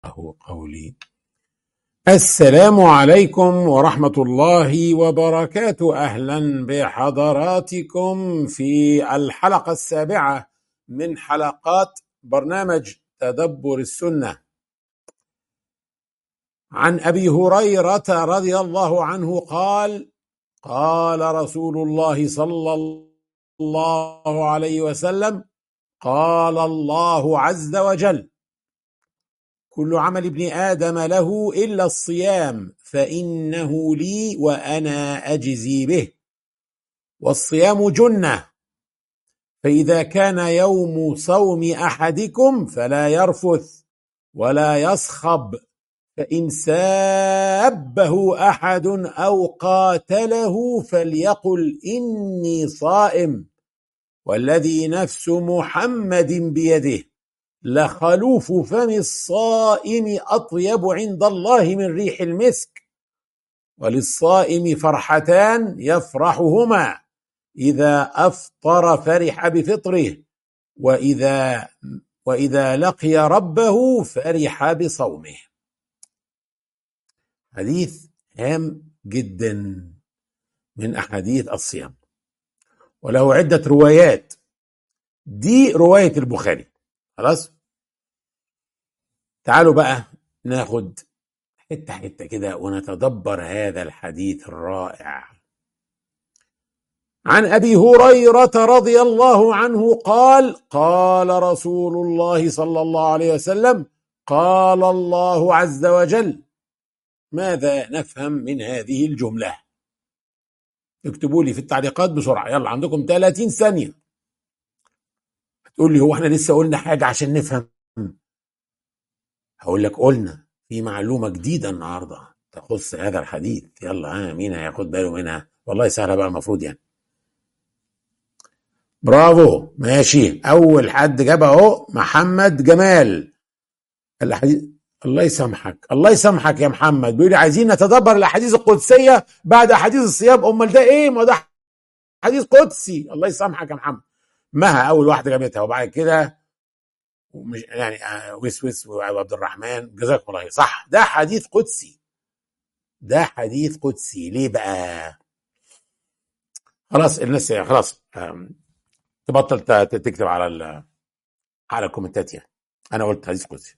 له قولي السلام عليكم ورحمة الله وبركاته أهلا بحضراتكم في الحلقة السابعة من حلقات برنامج تدبر السنة عن أبي هريرة رضي الله عنه قال قال رسول الله صلى الله عليه وسلم قال الله عز وجل كل عمل ابن ادم له الا الصيام فانه لي وانا اجزي به والصيام جنه فاذا كان يوم صوم احدكم فلا يرفث ولا يصخب فان سابه احد او قاتله فليقل اني صائم والذي نفس محمد بيده لخلوف فم الصائم اطيب عند الله من ريح المسك وللصائم فرحتان يفرحهما اذا افطر فرح بفطره واذا واذا لقي ربه فرح بصومه حديث هام جدا من احاديث الصيام وله عده روايات دي روايه البخاري خلاص تعالوا بقى ناخد حته حته كده ونتدبر هذا الحديث الرائع عن ابي هريره رضي الله عنه قال قال رسول الله صلى الله عليه وسلم قال الله عز وجل ماذا نفهم من هذه الجمله اكتبوا لي في التعليقات بسرعه يلا عندكم 30 ثانيه تقول لي هو احنا لسه قلنا حاجه عشان نفهم هقول لك قلنا في معلومه جديده النهارده تخص هذا الحديث يلا ها مين هياخد باله منها والله سهله بقى المفروض يعني برافو ماشي اول حد جاب اهو محمد جمال الحديث الله يسامحك الله يسامحك يا محمد بيقول لي عايزين نتدبر الاحاديث القدسيه بعد احاديث الصيام امال ده ايه ما ده حديث قدسي الله يسامحك يا محمد مها اول واحده جابتها وبعد كده ومش يعني وسوس وعبد الرحمن جزاكم الله خير صح ده حديث قدسي ده حديث قدسي ليه بقى خلاص الناس خلاص تبطل تكتب على ال على الكومنتات يعني انا قلت حديث قدسي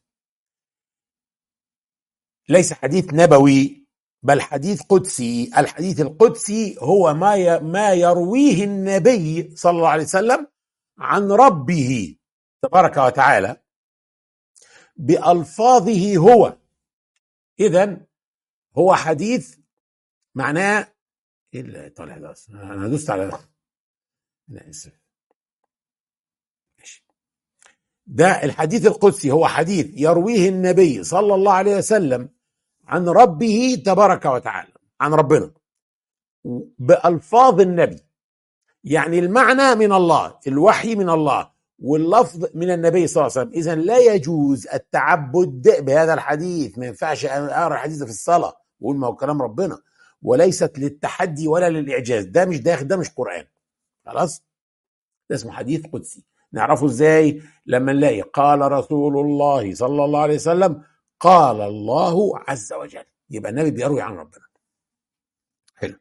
ليس حديث نبوي بل حديث قدسي الحديث القدسي هو ما ما يرويه النبي صلى الله عليه وسلم عن ربه تبارك وتعالى بألفاظه هو إذا هو حديث معناه ايه اللي طالع ده انا دوست على انا اسف ماشي ده الحديث القدسي هو حديث يرويه النبي صلى الله عليه وسلم عن ربه تبارك وتعالى عن ربنا بألفاظ النبي يعني المعنى من الله الوحي من الله واللفظ من النبي صلى الله عليه وسلم اذا لا يجوز التعبد بهذا الحديث ما ينفعش اقرا الحديث في الصلاه واقول ما هو كلام ربنا وليست للتحدي ولا للاعجاز ده مش داخل ده مش قران خلاص ده اسمه حديث قدسي نعرفه ازاي لما نلاقي قال رسول الله صلى الله عليه وسلم قال الله عز وجل يبقى النبي بيروي عن ربنا حلو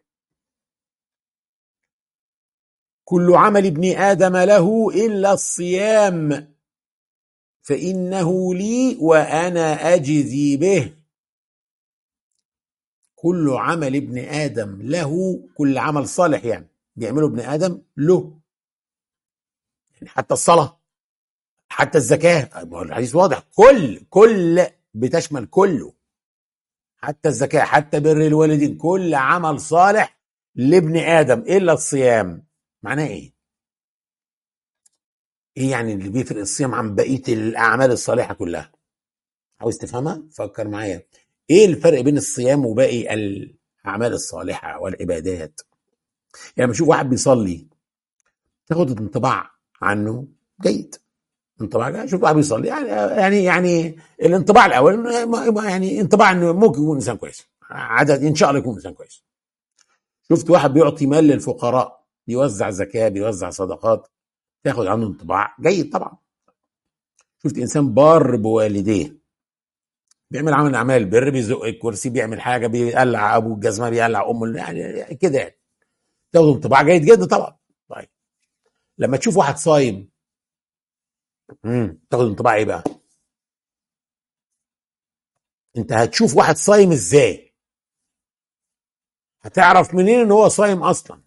كل عمل ابن ادم له الا الصيام فانه لي وانا اجزي به كل عمل ابن ادم له كل عمل صالح يعني بيعمله ابن ادم له يعني حتى الصلاه حتى الزكاه الحديث واضح كل كل بتشمل كله حتى الزكاه حتى بر الوالدين كل عمل صالح لابن ادم الا الصيام معناه ايه؟ ايه يعني اللي بيفرق الصيام عن بقيه الاعمال الصالحه كلها؟ عاوز تفهمها؟ فكر معايا ايه الفرق بين الصيام وباقي الاعمال الصالحه والعبادات؟ يعني بشوف واحد بيصلي تاخد انطباع عنه جيد انطباع جيد. شوف واحد بيصلي يعني يعني يعني الانطباع الاول يعني انطباع انه ممكن يكون انسان كويس عدد ان شاء الله يكون انسان كويس شفت واحد بيعطي مال للفقراء بيوزع زكاه بيوزع صدقات تاخد عنه انطباع جيد طبعا شفت انسان بار بوالديه بيعمل عمل اعمال البر بيزق الكرسي بيعمل حاجه بيقلع ابو الجزمه بيقلع امه يعني كده يعني تاخد انطباع جيد جدا طبعا طيب لما تشوف واحد صايم امم تاخد انطباع ايه بقى؟ انت هتشوف واحد صايم ازاي؟ هتعرف منين ان هو صايم اصلا؟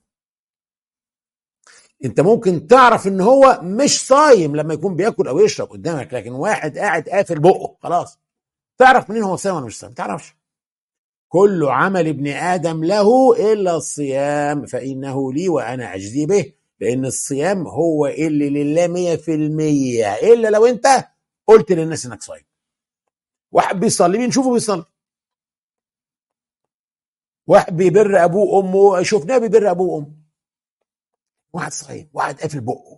انت ممكن تعرف ان هو مش صايم لما يكون بياكل او يشرب قدامك لكن واحد قاعد قافل بقه خلاص تعرف منين هو صايم ولا مش صايم ما تعرفش كل عمل ابن ادم له الا الصيام فانه لي وانا اجزي به لان الصيام هو اللي لله مية في المية الا لو انت قلت للناس انك صايم واحد بيصلي بنشوفه بيصلي واحد بيبر ابوه وامه شفناه بيبر ابوه وامه واحد صايم واحد قافل بقه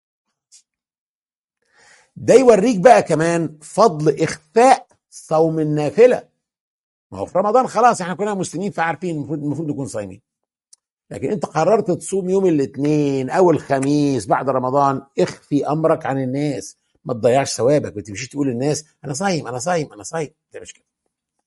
ده يوريك بقى كمان فضل اخفاء صوم النافله ما هو في رمضان خلاص احنا كلنا مسلمين فعارفين المفروض المفروض نكون صايمين لكن انت قررت تصوم يوم الاثنين او الخميس بعد رمضان اخفي امرك عن الناس ما تضيعش ثوابك ما تمشيش تقول للناس انا صايم انا صايم انا صايم ده مش كده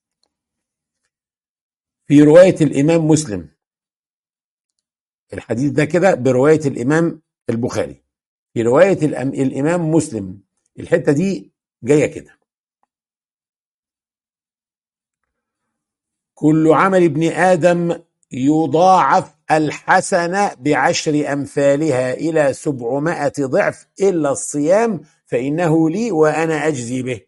في روايه الامام مسلم الحديث ده كده بروايه الامام البخاري في روايه الامام مسلم الحته دي جايه كده كل عمل ابن ادم يضاعف الحسنة بعشر أمثالها إلى سبعمائة ضعف إلا الصيام فإنه لي وأنا أجزي به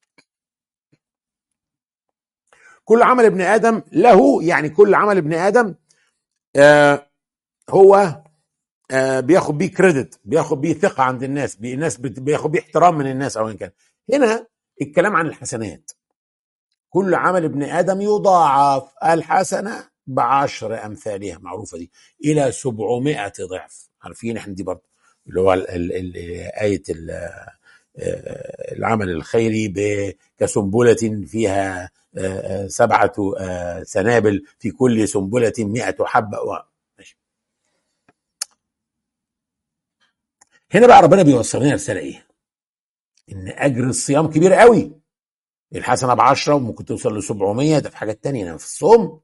كل عمل ابن آدم له يعني كل عمل ابن آدم آه هو آه بياخد بيه كريدت بياخد بيه ثقة عند الناس الناس بياخد بيه احترام من الناس أو إن كان هنا الكلام عن الحسنات كل عمل ابن آدم يضاعف الحسنة بعشر أمثالها معروفة دي إلى سبعمائة ضعف عارفين احنا دي برضه اللي هو ال ال ال آية ال العمل الخيري كسنبلة فيها سبعة سنابل في كل سنبلة مئة حبة ماشي. هنا بقى ربنا بيوصل لنا رسالة ايه؟ ان اجر الصيام كبير قوي الحسنة بعشرة وممكن توصل ل 700 ده في حاجات تانية في الصوم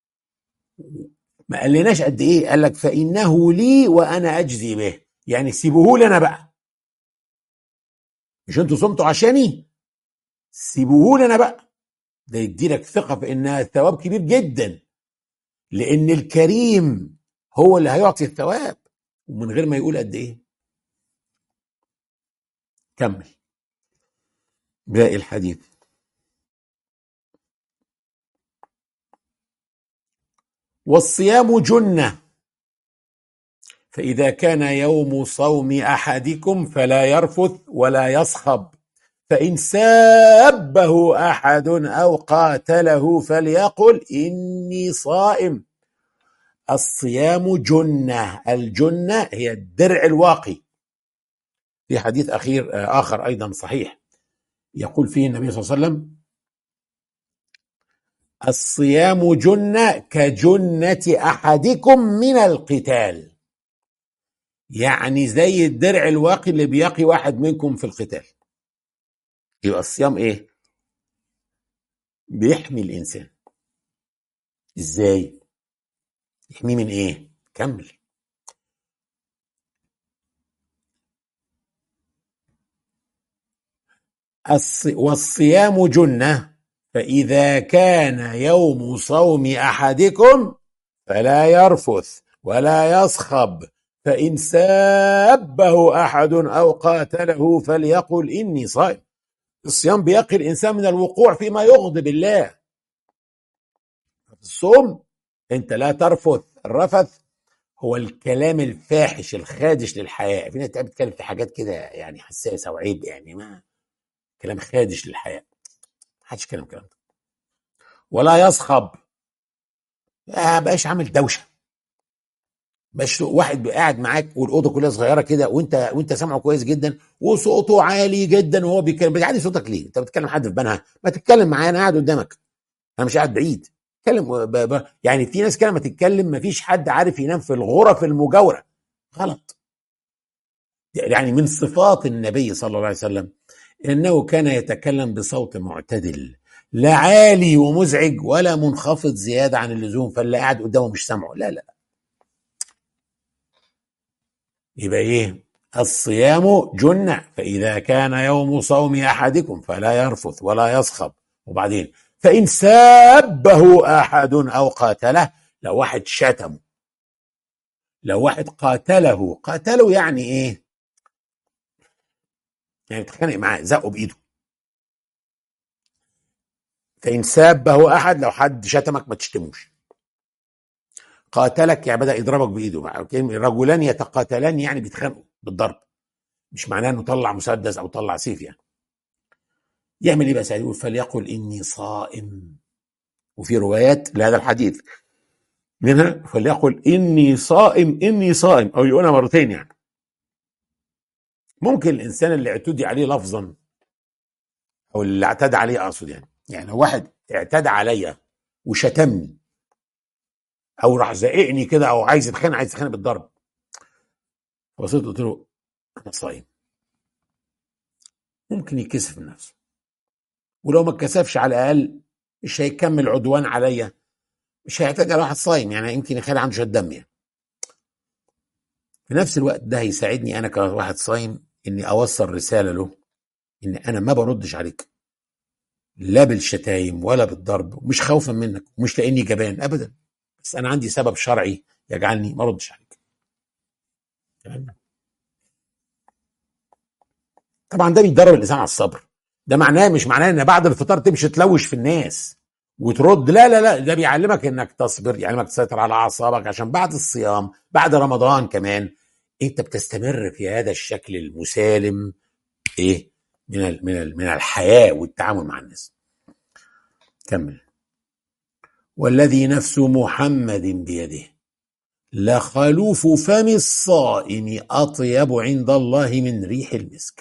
ما قالناش قد ايه قال لك فانه لي وانا اجزي به يعني سيبوه لي انا بقى مش انتوا صمتوا عشاني سيبوه لي انا بقى ده يدي لك ثقه في ان الثواب كبير جدا لان الكريم هو اللي هيعطي الثواب ومن غير ما يقول قد ايه كمل باقي الحديث والصيام جنه فاذا كان يوم صوم احدكم فلا يرفث ولا يصخب فان سابه احد او قاتله فليقل اني صائم الصيام جنه الجنه هي الدرع الواقي في حديث اخير اخر ايضا صحيح يقول فيه النبي صلى الله عليه وسلم الصيام جنة كجنة أحدكم من القتال يعني زي الدرع الواقي اللي بيقي واحد منكم في القتال يبقى الصيام ايه بيحمي الإنسان ازاي يحميه من ايه كمل والصيام جنه فإذا كان يوم صوم أحدكم فلا يرفث ولا يصخب فإن سابه أحد أو قاتله فليقل إني صائم الصيام بيقي الإنسان من الوقوع فيما يغضب الله الصوم أنت لا ترفث الرفث هو الكلام الفاحش الخادش للحياة في ناس بتتكلم في حاجات كده يعني حساسة وعيب يعني ما كلام خادش للحياة محدش يتكلم الكلام ده ولا يصخب ما بقاش عامل دوشه باش واحد قاعد معاك والاوضه كلها صغيره كده وانت وانت سامعه كويس جدا وصوته عالي جدا وهو بيتكلم بتعلي صوتك ليه؟ انت بتتكلم حد في بنها ما تتكلم معايا انا قاعد قدامك انا مش قاعد بعيد اتكلم ب... ب... يعني في ناس كده ما تتكلم ما فيش حد عارف ينام في الغرف المجاوره غلط يعني من صفات النبي صلى الله عليه وسلم انه كان يتكلم بصوت معتدل لا عالي ومزعج ولا منخفض زياده عن اللزوم فاللي قاعد قدامه مش سامعه لا لا يبقى ايه الصيام جنة فإذا كان يوم صوم أحدكم فلا يرفث ولا يصخب وبعدين فإن سابه أحد أو قاتله لو واحد شتمه لو واحد قاتله قاتله يعني إيه يعني اتخانق معاه زقه بإيده فإن سابه أحد لو حد شتمك ما تشتموش قاتلك يعني بدأ يضربك بإيده رجلان يتقاتلان يعني بيتخانقوا بالضرب مش معناه انه طلع مسدس او طلع سيف يعني يعمل ايه بقى سعيد يقول فليقل اني صائم وفي روايات لهذا الحديث منها فليقل اني صائم اني صائم او يقولها مرتين يعني ممكن الانسان اللي اعتدي عليه لفظا او اللي اعتدى عليه اقصد يعني يعني لو واحد اعتدى عليا وشتمني او راح زائقني كده او عايز يتخانق عايز يتخانق بالضرب بصيت قلت له انا صايم ممكن يكسف من نفسه ولو ما اتكسفش على الاقل مش هيكمل عدوان عليا مش هيحتاج على واحد صايم يعني يمكن يخلي عنده شويه دم يعني في نفس الوقت ده هيساعدني انا كواحد صايم اني اوصل رساله له ان انا ما بردش عليك لا بالشتايم ولا بالضرب مش خوفا منك ومش لاني جبان ابدا بس انا عندي سبب شرعي يجعلني ما اردش عليك تمام طبعا ده بيدرب الانسان على الصبر ده معناه مش معناه ان بعد الفطار تمشي تلوش في الناس وترد لا لا لا ده بيعلمك انك تصبر يعلمك تسيطر على اعصابك عشان بعد الصيام بعد رمضان كمان انت بتستمر في هذا الشكل المسالم ايه من ال من ال من الحياه والتعامل مع الناس كمل والذي نفس محمد بيده لخلوف فم الصائم اطيب عند الله من ريح المسك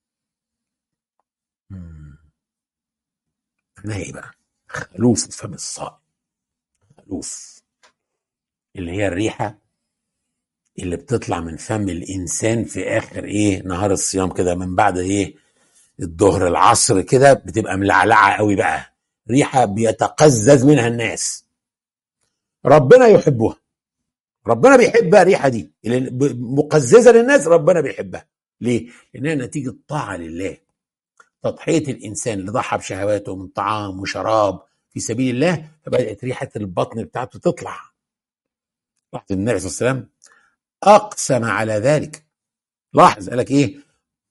معناها ايه بقى خلوف فم الصائم خلوف اللي هي الريحه اللي بتطلع من فم الانسان في اخر ايه نهار الصيام كده من بعد ايه الظهر العصر كده بتبقى ملعلعه قوي بقى ريحه بيتقزز منها الناس ربنا يحبها ربنا بيحبها الريحه دي اللي مقززه للناس ربنا بيحبها ليه؟ لانها نتيجه طاعه لله تضحيه الانسان اللي ضحى بشهواته من طعام وشراب في سبيل الله فبدات ريحه البطن بتاعته تطلع لاحظ النبي صلى الله عليه وسلم اقسم على ذلك لاحظ قال لك ايه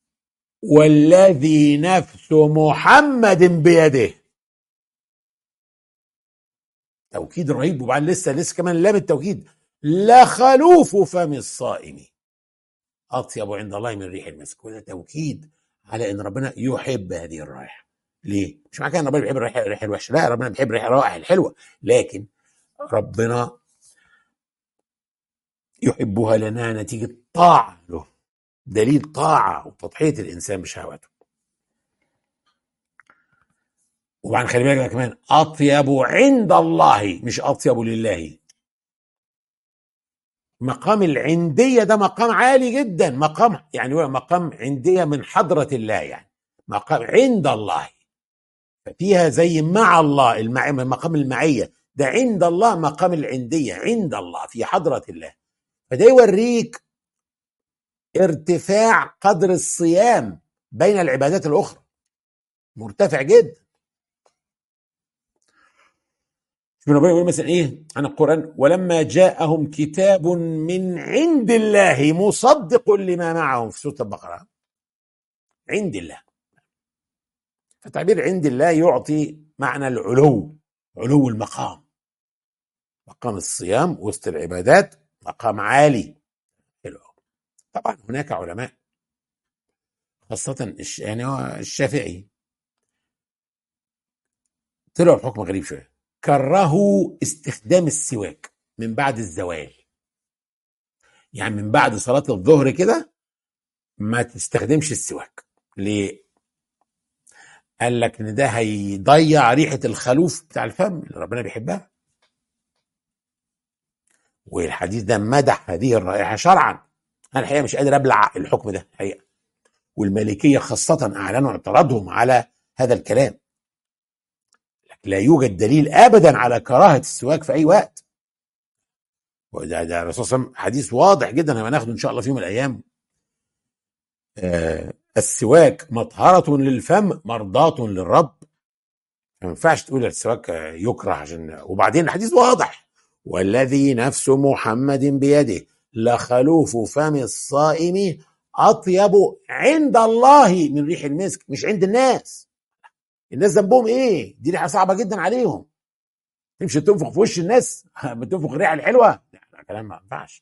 والذي نفس محمد بيده توكيد رهيب وبعدين لسه لسه كمان لام التوكيد لخلوف فم الصائم اطيب عند الله من ريح المسك وده توكيد على ان ربنا يحب هذه الرائحه ليه؟ مش معنى كده ان ربنا بيحب الريحه الريحه الوحشه لا ربنا بيحب الريحه الروائح الحلوه لكن ربنا يحبها لانها نتيجه طاعه له دليل طاعه وتضحيه الانسان بشهواته وبعدين خلي بالك كمان اطيب عند الله مش اطيب لله مقام العندية ده مقام عالي جدا مقام يعني هو مقام عندية من حضرة الله يعني مقام عند الله ففيها زي مع الله المع... مقام المعية ده عند الله مقام العندية عند الله في حضرة الله فده يوريك ارتفاع قدر الصيام بين العبادات الأخرى مرتفع جدا شوف ربنا يقول مثلا ايه عن القران ولما جاءهم كتاب من عند الله مصدق لما معهم في سوره البقره عند الله فتعبير عند الله يعطي معنى العلو علو المقام مقام الصيام وسط العبادات مقام عالي حلو طبعا هناك علماء خاصة يعني هو الشافعي طلعوا بحكم غريب شويه كرهوا استخدام السواك من بعد الزوال يعني من بعد صلاة الظهر كده ما تستخدمش السواك ليه قال لك ان ده هيضيع ريحة الخلوف بتاع الفم اللي ربنا بيحبها والحديث ده مدح هذه الرائحة شرعا انا الحقيقة مش قادر ابلع الحكم ده الحقيقة والمالكية خاصة اعلنوا اعتراضهم على هذا الكلام لا يوجد دليل ابدا على كراهه السواك في اي وقت وده ده الرسول صلى الله عليه وسلم حديث واضح جدا هناخده ان شاء الله في يوم من الايام آه السواك مطهرة للفم مرضاة للرب ما ينفعش تقول السواك يكره عشان وبعدين الحديث واضح والذي نفس محمد بيده لخلوف فم الصائم اطيب عند الله من ريح المسك مش عند الناس الناس ذنبهم ايه دي ريحه صعبه جدا عليهم تمشي تنفخ في وش الناس بتنفخ الريحه الحلوه لا كلام ما ينفعش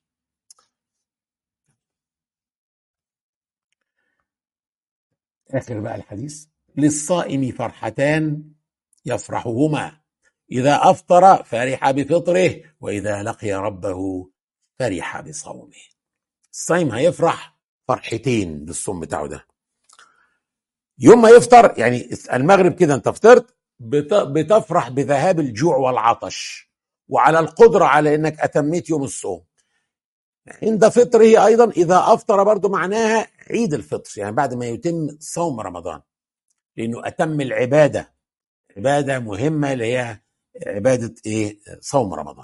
اخر بقى الحديث للصائم فرحتان يفرحهما اذا افطر فرح بفطره واذا لقي ربه فرح بصومه الصايم هيفرح فرحتين بالصوم بتاعه ده يوم ما يفطر يعني المغرب كده انت فطرت بتفرح بذهاب الجوع والعطش وعلى القدرة على انك اتميت يوم الصوم عند فطره ايضا اذا افطر برضو معناها عيد الفطر يعني بعد ما يتم صوم رمضان لانه اتم العباده عباده مهمه اللي هي عباده ايه صوم رمضان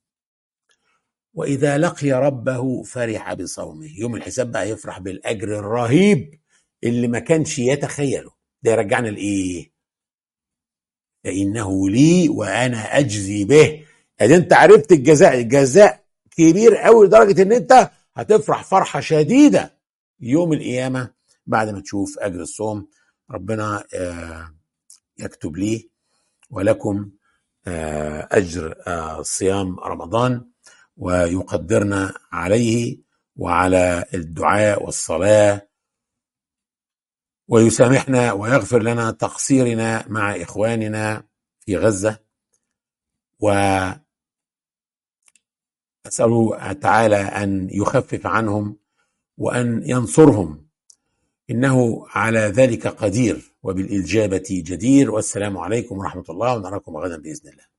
واذا لقي ربه فرح بصومه يوم الحساب بقى يفرح بالاجر الرهيب اللي ما كانش يتخيله ده يرجعنا لايه فانه لي وانا اجزي به ادي انت عرفت الجزاء الجزاء كبير قوي لدرجه ان انت هتفرح فرحه شديده يوم القيامه بعد ما تشوف اجر الصوم ربنا يكتب لي ولكم اجر صيام رمضان ويقدرنا عليه وعلى الدعاء والصلاه ويسامحنا ويغفر لنا تقصيرنا مع اخواننا في غزه و أسأله تعالى أن يخفف عنهم وأن ينصرهم إنه على ذلك قدير وبالإجابة جدير والسلام عليكم ورحمة الله ونراكم غدا بإذن الله